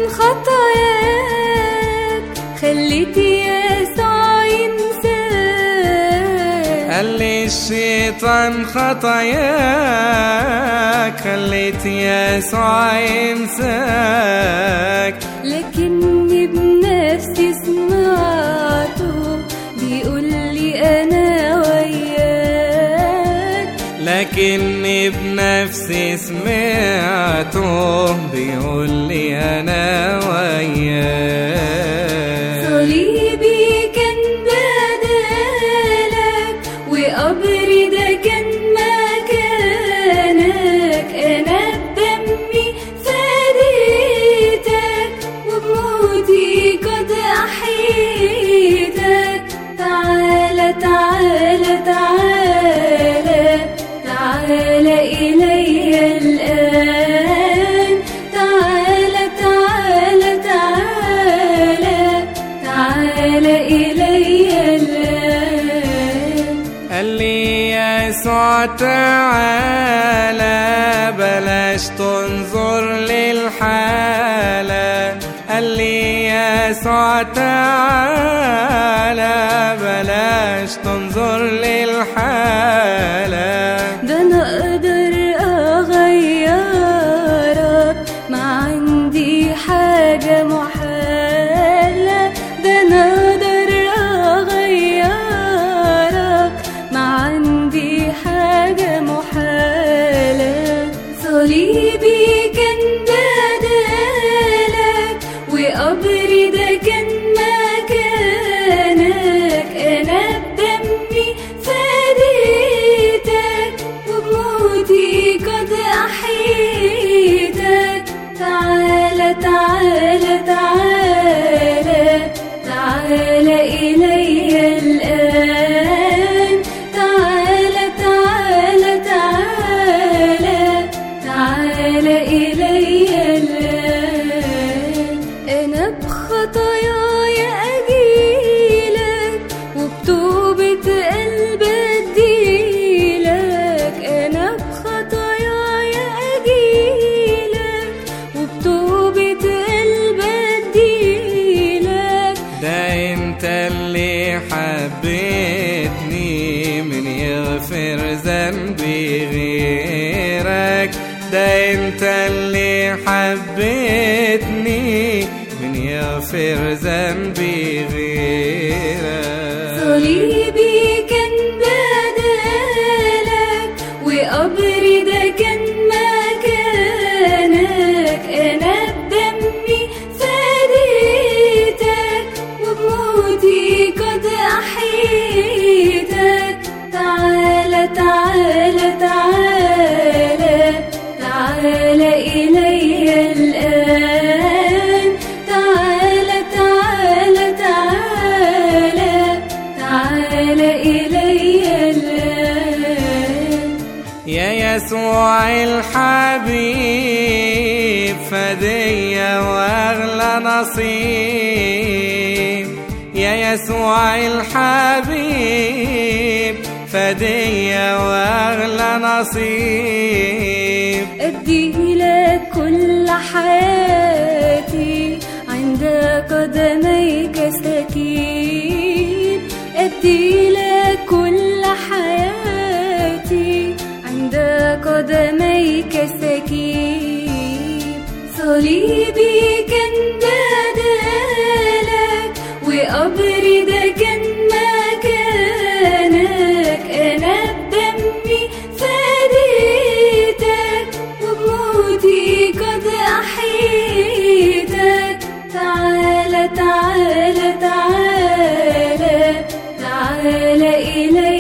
خطاياك خليت يسوع ينساك قال لي الشيطان خطاياك خليت يسوع ينساك لكني بنفسي سمعته بيقول لي انا وياك لكني بنفسي سمعته بيقول لي انا وياك صليبي كان بدالك وقبري ده كان مكانك انا بدمي فديتك وبموتي قد احيتك تعالى تعالى تعالى تعالى الي الان تعالى تعالى تعالى تعالى الي الان قال لي يسوع تعالى بلاش تنظر للحالة قال لي يسوع تعالى بلاش تنظر للحالة ده انا اقدر اغيرك ما عندي حاجة محالة ده انا اقدر اغيرك ما عندي حاجة محالة صليبي كان بدالك وقبري ده كان مكانك انا بدمي فديتك وبموتي قد احيتك تعالى تعالى تعالى تعالى الي الان تعالى تعالى تعالى تعالى الي الان انا بخطاياي اجيلك وبتوبة قلب اديلك انا بخطاياي اجيلك وبتوبة قلب اديلك ده انت اللي حبيتني من يغفر ذنبي غيرك ده انت اللي حبيتني من يغفر ذنبي غيرك صليبي كان بدالك وقبري ده كان مكانك انا بدمي فديتك وبموتي قد احيتك تعالى تعالى تعالى تعالى الي الان تعالى تعالى تعالى تعالى الي الان يا يسوع الحبيب فدية واغلى نصيب يا يسوع الحبيب فدية واغلى نصيب أدي لك كل حياتي عند قدميك سكين أدي لك كل حياتي عند قدميك سكين صليبي كان بدالك وقبري ده كان مكانك أنا بدمي فديتك وبموتي قد أحيتك تعالى تعالى تعالى تعالى إلي